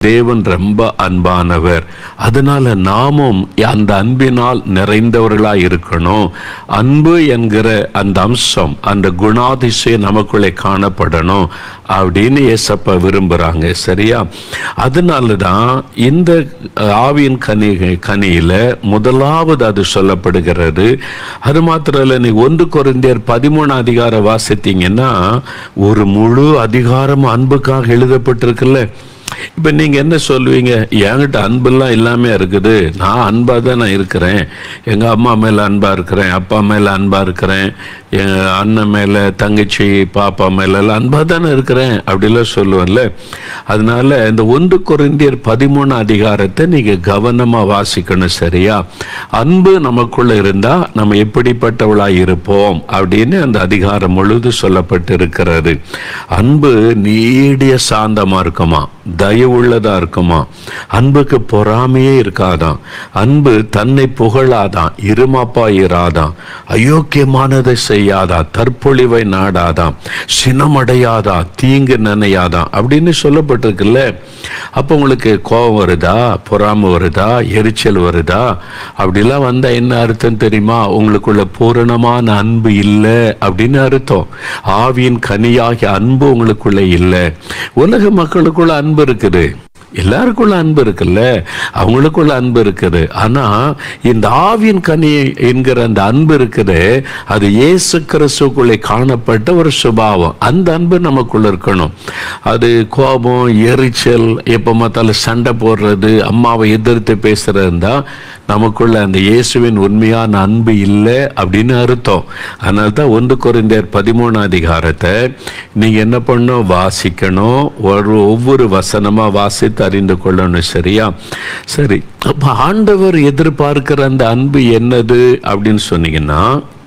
தேவன் ரொம்ப அன்பானவர் அதனால நாமும் அந்த அன்பினால் நிறைந்தவர்களாய் இருக்கணும் அன்பு என்கிற அந்த அம்சம் அந்த குணாதிசயம் நமக்குள்ளே காணப்படணும் அப்படின்னு ஏசப்பா விரும்புறாங்க சரியா அதனால தான் இந்த ஆவியின் கனி கனியில முதலாவது அது சொல்லப்படுகிறது அது மாத்திரம் இல்லை நீ ஒன்று குறைந்தர் பதிமூணு அதிகாரம் வாசித்தீங்கன்னா ஒரு முழு அதிகாரம் அன்புக்காக எழுதப்பட்டிருக்குல்ல இப்போ நீங்கள் என்ன சொல்லுவீங்க என்கிட்ட அன்பெல்லாம் எல்லாமே இருக்குது நான் அன்பாக தான் நான் இருக்கிறேன் எங்கள் அம்மா மேலே அன்பாக இருக்கிறேன் அப்பா மேலே அன்பாக இருக்கிறேன் என் அண்ணன் மேலே தங்கச்சி பாப்பா மேலெல்லாம் அன்பாக தானே இருக்கிறேன் அப்படிலாம் சொல்லுவேன்ல அதனால இந்த ஒன்று குறைந்தியர் பதிமூணு அதிகாரத்தை நீங்கள் கவனமாக வாசிக்கணும் சரியா அன்பு நமக்குள்ள இருந்தால் நம்ம எப்படிப்பட்டவளாக இருப்போம் அப்படின்னு அந்த அதிகாரம் முழுது சொல்லப்பட்டு இருக்கிறது அன்பு நீடிய சாந்தமாக இருக்குமா தயவுள்ளதா இருக்குமா அன்புக்கு பொறாமையே இருக்காதாம் அன்பு தன்னை புகழாதான் இருமாப்பா இராதாம் அயோக்கியமானதை செய்யாதான் தற்பொழிவை நாடாதாம் சினமடையாதா தீங்கு நினையாதான் அப்படின்னு சொல்லப்பட்டிருக்குல்ல அப்போ உங்களுக்கு கோபம் வருதா பொறாமை வருதா எரிச்சல் வருதா அப்படிலாம் வந்தா என்ன அர்த்தம் தெரியுமா உங்களுக்குள்ள பூரணமான அன்பு இல்லை அப்படின்னு அர்த்தம் ஆவியின் கனியாகிய அன்பு உங்களுக்குள்ள இல்லை உலக மக்களுக்குள்ள அன்பு இருக்குது எல்லாருக்குள்ள அன்பு இருக்குல்ல அவங்களுக்குள்ள அன்பு இருக்குது ஆனா இந்த ஆவியின் கனி என்கிற அந்த அன்பு இருக்குது அது இயேசு கிறிஸ்துக்குள்ளே காணப்பட்ட ஒரு சுபாவம் அந்த அன்பு நமக்குள்ள இருக்கணும் அது கோபம் எரிச்சல் எப்போ பார்த்தாலும் சண்டை போடுறது அம்மாவை எதிர்த்து பேசுறது தான் நமக்குள்ள அந்த இயேசுவின் உண்மையான அன்பு இல்லை அப்படின்னு அர்த்தம் அதனால தான் ஒன்று குறைந்தர் பதிமூணு அதிகாரத்தை நீங்க என்ன பண்ணணும் வாசிக்கணும் ஒரு ஒவ்வொரு வசனமா வாசித்து அறிந்து கொள்ளணும் சரியா சரி அப்ப ஆண்டவர் எதிர்பார்க்கிற அந்த அன்பு என்னது அப்படின்னு சொன்னீங்கன்னா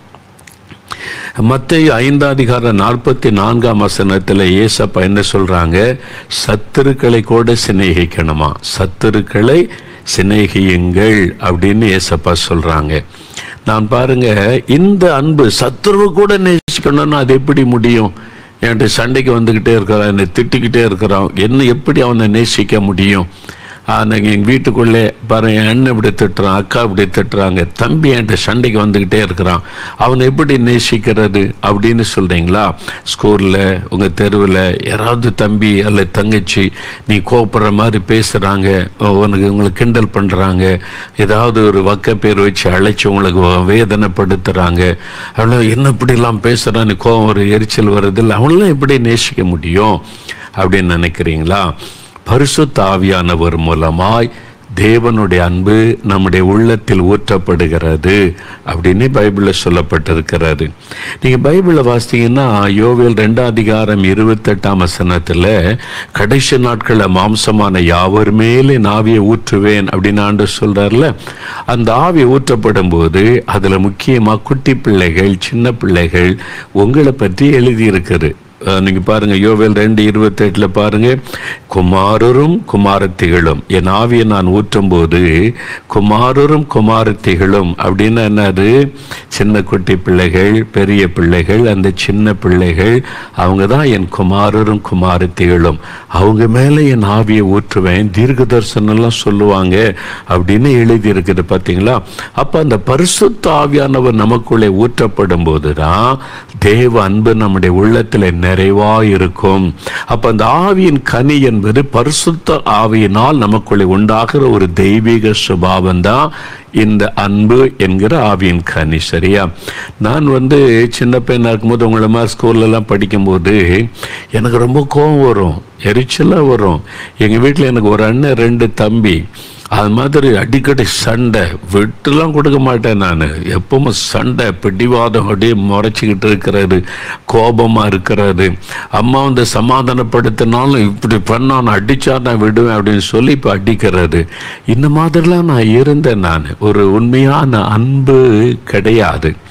மத்திய ஐந்தாம் அதிகாரம் நாற்பத்தி நான்காம் வசனத்தில் ஏசப்பா என்ன சொல்றாங்க சத்துருக்களை கூட சிநேகிக்கணுமா சத்துருக்களை சிநேகியுங்கள் அப்படின்னு ஏசப்பா சொல்றாங்க நான் பாருங்க இந்த அன்பு சத்துருவை கூட நேசிக்கணும்னா அது எப்படி முடியும் என்கிட்ட சண்டைக்கு வந்துக்கிட்டே இருக்கிறான் என்னை திட்டிக்கிட்டே இருக்கிறான் என்ன எப்படி அவனை நேசிக்க முடியும் அன்னைக்கு எங்கள் வீட்டுக்குள்ளே பாரு என் அண்ணன் இப்படி திட்டுறான் அக்கா இப்படி திட்டுறாங்க தம்பி என்கிட்ட சண்டைக்கு வந்துக்கிட்டே இருக்கிறான் அவனை எப்படி நேசிக்கிறது அப்படின்னு சொல்கிறீங்களா ஸ்கூலில் உங்கள் தெருவில் யாராவது தம்பி அல்ல தங்கச்சி நீ கோப்படுற மாதிரி பேசுகிறாங்க உனக்கு உங்களை கிண்டல் பண்ணுறாங்க ஏதாவது ஒரு வக்க பேர் வச்சு அழைச்சி உங்களுக்கு வேதனைப்படுத்துகிறாங்க அவனை என்ன இப்படிலாம் பேசுகிறான் நீ கோவம் ஒரு எரிச்சல் வருதில்ல அவனெல்லாம் எப்படி நேசிக்க முடியும் அப்படின்னு நினைக்கிறீங்களா பரிசுத்த ஆவியானவர் மூலமாய் தேவனுடைய அன்பு நம்முடைய உள்ளத்தில் ஊற்றப்படுகிறது அப்படின்னு பைபிளில் சொல்லப்பட்டிருக்கிறது நீங்கள் பைபிளில் வாசித்தீங்கன்னா யோவேல் ரெண்டாம் அதிகாரம் இருபத்தெட்டாம் வசனத்தில் கடைசி நாட்களில் மாம்சமான யாவர் மேலே நாவியை ஊற்றுவேன் அப்படின்னு ஆண்டு சொல்கிறார்ல அந்த ஆவி ஊற்றப்படும் போது அதில் முக்கியமாக குட்டி பிள்ளைகள் சின்ன பிள்ளைகள் உங்களை பற்றி எழுதியிருக்குது நீங்க பாருங்க யோவேல் ரெண்டு இருபத்தி எட்டுல பாருங்க குமாரரும் குமாரத்திகளும் என் ஆவியை நான் ஊற்றும் போது குமாரரும் குமாரத்திகளும் அப்படின்னு என்னது சின்ன குட்டி பிள்ளைகள் பெரிய பிள்ளைகள் அந்த சின்ன பிள்ளைகள் அவங்க தான் என் குமாரரும் குமாரத்திகளும் அவங்க மேலே என் ஆவியை ஊற்றுவேன் தீர்க்க தரிசனம்லாம் சொல்லுவாங்க அப்படின்னு எழுதி இருக்குது பார்த்தீங்களா அப்போ அந்த பரிசுத்த ஆவியானவர் நமக்குள்ளே ஊற்றப்படும் போது தான் தேவ அன்பு நம்முடைய உள்ளத்தில் நிறைவா இருக்கும் அப்ப அந்த ஆவியின் கனி என்பது பரிசுத்த ஆவியினால் நமக்குள்ளே உண்டாகிற ஒரு தெய்வீக சுபாவம் தான் இந்த அன்பு என்கிற ஆவியின் கனி சரியா நான் வந்து சின்ன பையனாக இருக்கும்போது உங்களை மாதிரி ஸ்கூல்லலாம் படிக்கும்போது எனக்கு ரொம்ப கோபம் வரும் எரிச்சலாக வரும் எங்கள் வீட்டில் எனக்கு ஒரு அண்ணன் ரெண்டு தம்பி அது மாதிரி அடிக்கடி சண்டை விட்டுலாம் கொடுக்க மாட்டேன் நான் எப்பவும் சண்டை பிடிவாதம் அப்படியே முறைச்சிக்கிட்டு இருக்கிறது கோபமாக இருக்கிறது அம்மா வந்து சமாதானப்படுத்தினாலும் இப்படி பண்ணா நான் அடிச்சா நான் விடுவேன் அப்படின்னு சொல்லி இப்போ அடிக்கிறது இந்த மாதிரிலாம் நான் இருந்தேன் நான் ஒரு உண்மையான அன்பு கிடையாது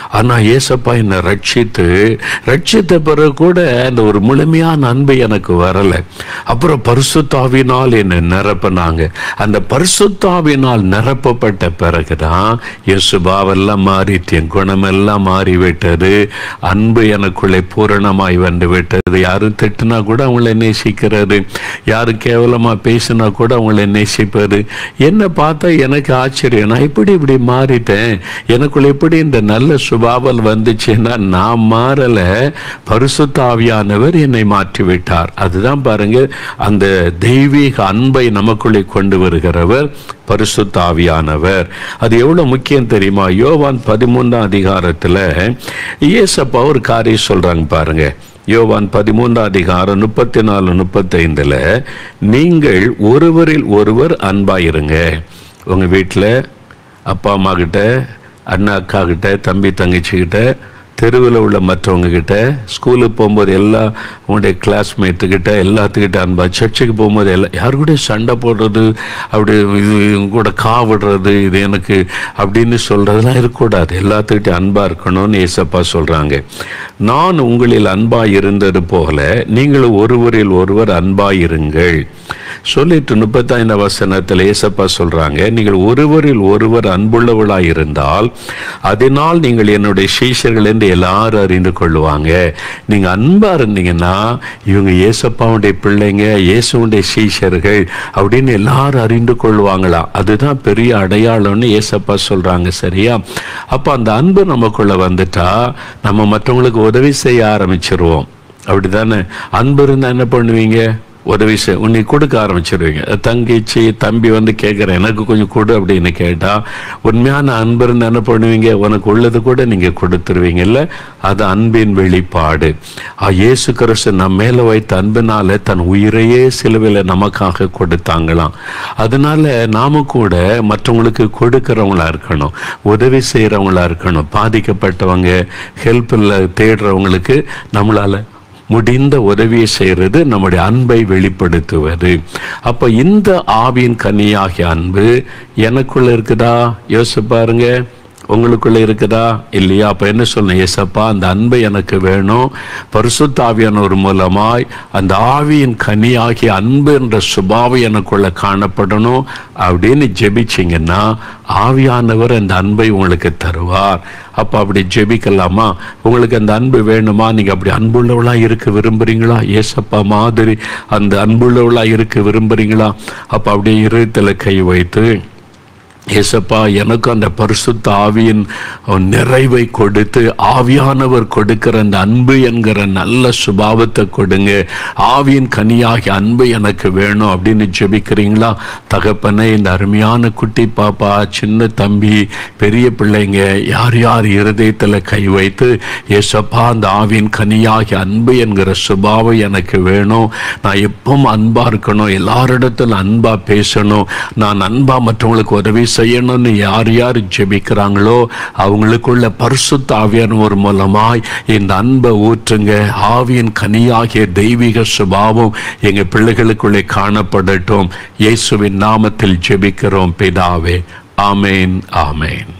ஆனா ஏசப்பா என்னை ரட்சித்து ரட்சித்த பிறகு கூட அந்த ஒரு முழுமையான அன்பு எனக்கு வரல அப்புறம் பரிசுத்தாவினால் என்னை நிரப்பினாங்க அந்த பரிசுத்தாவினால் நிரப்பப்பட்ட பிறகுதான் என் சுபாவெல்லாம் மாறிட்டு என் குணமெல்லாம் மாறிவிட்டது அன்பு எனக்குள்ளே பூரணமாய் வந்து விட்டது யாரும் திட்டுனா கூட அவங்கள நேசிக்கிறது யாரு கேவலமா பேசினா கூட அவங்கள நேசிப்பது என்ன பார்த்தா எனக்கு ஆச்சரியம் நான் இப்படி இப்படி மாறிட்டேன் எனக்குள்ள எப்படி இந்த நல்ல சுபாவல் வந்துச்சுன்னா நான் மாறல பரிசுத்தாவியானவர் என்னை மாற்றி விட்டார் அதுதான் பாருங்க அந்த தெய்வீக அன்பை நமக்குள்ளே கொண்டு வருகிறவர் பரிசுத்தாவியானவர் அது எவ்வளவு முக்கியம் தெரியுமா யோவான் பதிமூன்றாம் அதிகாரத்துல இயேசப்பா ஒரு காரியம் சொல்றாங்க பாருங்க யோவான் பதிமூன்றாம் அதிகாரம் முப்பத்தி நாலு முப்பத்தைந்துல நீங்கள் ஒருவரில் ஒருவர் அன்பாயிருங்க உங்க வீட்டில் அப்பா அம்மா கிட்ட அண்ணா அக்கா கிட்ட தம்பி தங்கச்சி கிட்ட தெருவில் உள்ள மற்றவங்க கிட்ட ஸ்கூலுக்கு போகும்போது எல்லா உங்களுடைய கிளாஸ்மேட்டுக்கிட்ட எல்லாத்துக்கிட்ட அன்பா சர்ச்சுக்கு போகும்போது எல்லா யாரு கூட சண்டை போடுறது அப்படி இது இவங்க கூட காவிடுறது இது எனக்கு அப்படின்னு சொல்றதெல்லாம் இருக்கக்கூடாது எல்லாத்துக்கிட்ட அன்பா இருக்கணும்னு ஏசப்பா சொல்றாங்க நான் உங்களில் அன்பா இருந்தது போல நீங்களும் ஒருவரில் ஒருவர் அன்பா இருங்கள் சொல்லிட்டு முப்பத்தைந்தாம் வசனத்தில் ஏசப்பா சொல்றாங்க நீங்கள் ஒருவரில் ஒருவர் அன்புள்ளவளாய் இருந்தால் அதனால் நீங்கள் என்னுடைய சீஷர்கள் என்று எல்லாரும் அறிந்து கொள்ளுவாங்க நீங்க அன்பா இருந்தீங்கன்னா இவங்க ஏசப்பாவுடைய பிள்ளைங்க இயேசுடைய சீஷர்கள் அப்படின்னு எல்லாரும் அறிந்து கொள்வாங்களாம் அதுதான் பெரிய அடையாளம்னு ஏசப்பா சொல்றாங்க சரியா அப்ப அந்த அன்பு நமக்குள்ள வந்துட்டா நம்ம மற்றவங்களுக்கு உதவி செய்ய ஆரம்பிச்சிருவோம் அப்படிதானே அன்பு இருந்தா என்ன பண்ணுவீங்க உதவி செய் உன்னை கொடுக்க ஆரம்பிச்சிருவீங்க தங்கச்சி தம்பி வந்து கேட்குறேன் எனக்கு கொஞ்சம் கொடு அப்படின்னு கேட்டா உண்மையான அன்பு இருந்தா என்ன பண்ணுவீங்க உனக்கு உள்ளது கூட நீங்க கொடுத்துருவீங்கல்ல அது அன்பின் வெளிப்பாடு ஆ, இயேசு கிறிஸ்து நம்ம மேல வைத்த அன்பினால தன் உயிரையே சிலுவையில் நமக்காக கொடுத்தாங்களாம் அதனால நாம கூட மற்றவங்களுக்கு கொடுக்கிறவங்களா இருக்கணும் உதவி செய்யறவங்களா இருக்கணும் பாதிக்கப்பட்டவங்க ஹெல்ப்பில் தேடுறவங்களுக்கு நம்மளால முடிந்த உதவியை செய்கிறது நம்முடைய அன்பை வெளிப்படுத்துவது அப்ப இந்த ஆவியின் கனியாகிய அன்பு எனக்குள்ள இருக்குதா யோசிச்சு பாருங்க உங்களுக்குள்ள இருக்குதா இல்லையா அப்ப என்ன சொல்லணும் ஏசப்பா அந்த அன்பை எனக்கு வேணும் பரிசுத்த ஆவியானவர் மூலமாய் அந்த ஆவியின் கனியாகிய அன்பு என்ற சுபாவம் எனக்குள்ள காணப்படணும் அப்படின்னு ஜெபிச்சிங்கன்னா ஆவியானவர் அந்த அன்பை உங்களுக்கு தருவார் அப்ப அப்படி ஜெபிக்கலாமா உங்களுக்கு அந்த அன்பு வேணுமா நீங்க அப்படி அன்புள்ளவளா இருக்க விரும்புறீங்களா ஏசப்பா மாதிரி அந்த அன்புள்ளவளா இருக்க விரும்புறீங்களா அப்ப அப்படியே இருதயத்துல கை வைத்து ஏசப்பா எனக்கு அந்த பரிசுத்த ஆவியின் நிறைவை கொடுத்து ஆவியானவர் கொடுக்கிற அந்த அன்பு என்கிற நல்ல சுபாவத்தை கொடுங்க ஆவியின் கனியாகிய அன்பு எனக்கு வேணும் அப்படின்னு ஜெபிக்கிறீங்களா தகப்பனே இந்த அருமையான குட்டி பாப்பா சின்ன தம்பி பெரிய பிள்ளைங்க யார் யார் இருதயத்தில் கை வைத்து ஏசப்பா அந்த ஆவியின் கனியாகிய அன்பு என்கிற சுபாவம் எனக்கு வேணும் நான் எப்பவும் அன்பா இருக்கணும் எல்லாரிடத்துல அன்பா பேசணும் நான் அன்பா மற்றவங்களுக்கு உதவி செய்யணும்னு யார் யார் ஜெபிக்கிறாங்களோ அவங்களுக்குள்ள பரிசுத்த ஆவியானவர் மூலமாய் இந்த அன்பை ஊற்றுங்க ஆவியின் கனியாகிய தெய்வீக சுபாவம் எங்க பிள்ளைகளுக்குள்ளே காணப்படட்டும் இயேசுவின் நாமத்தில் ஜெபிக்கிறோம் பிதாவே ஆமேன் ஆமேன்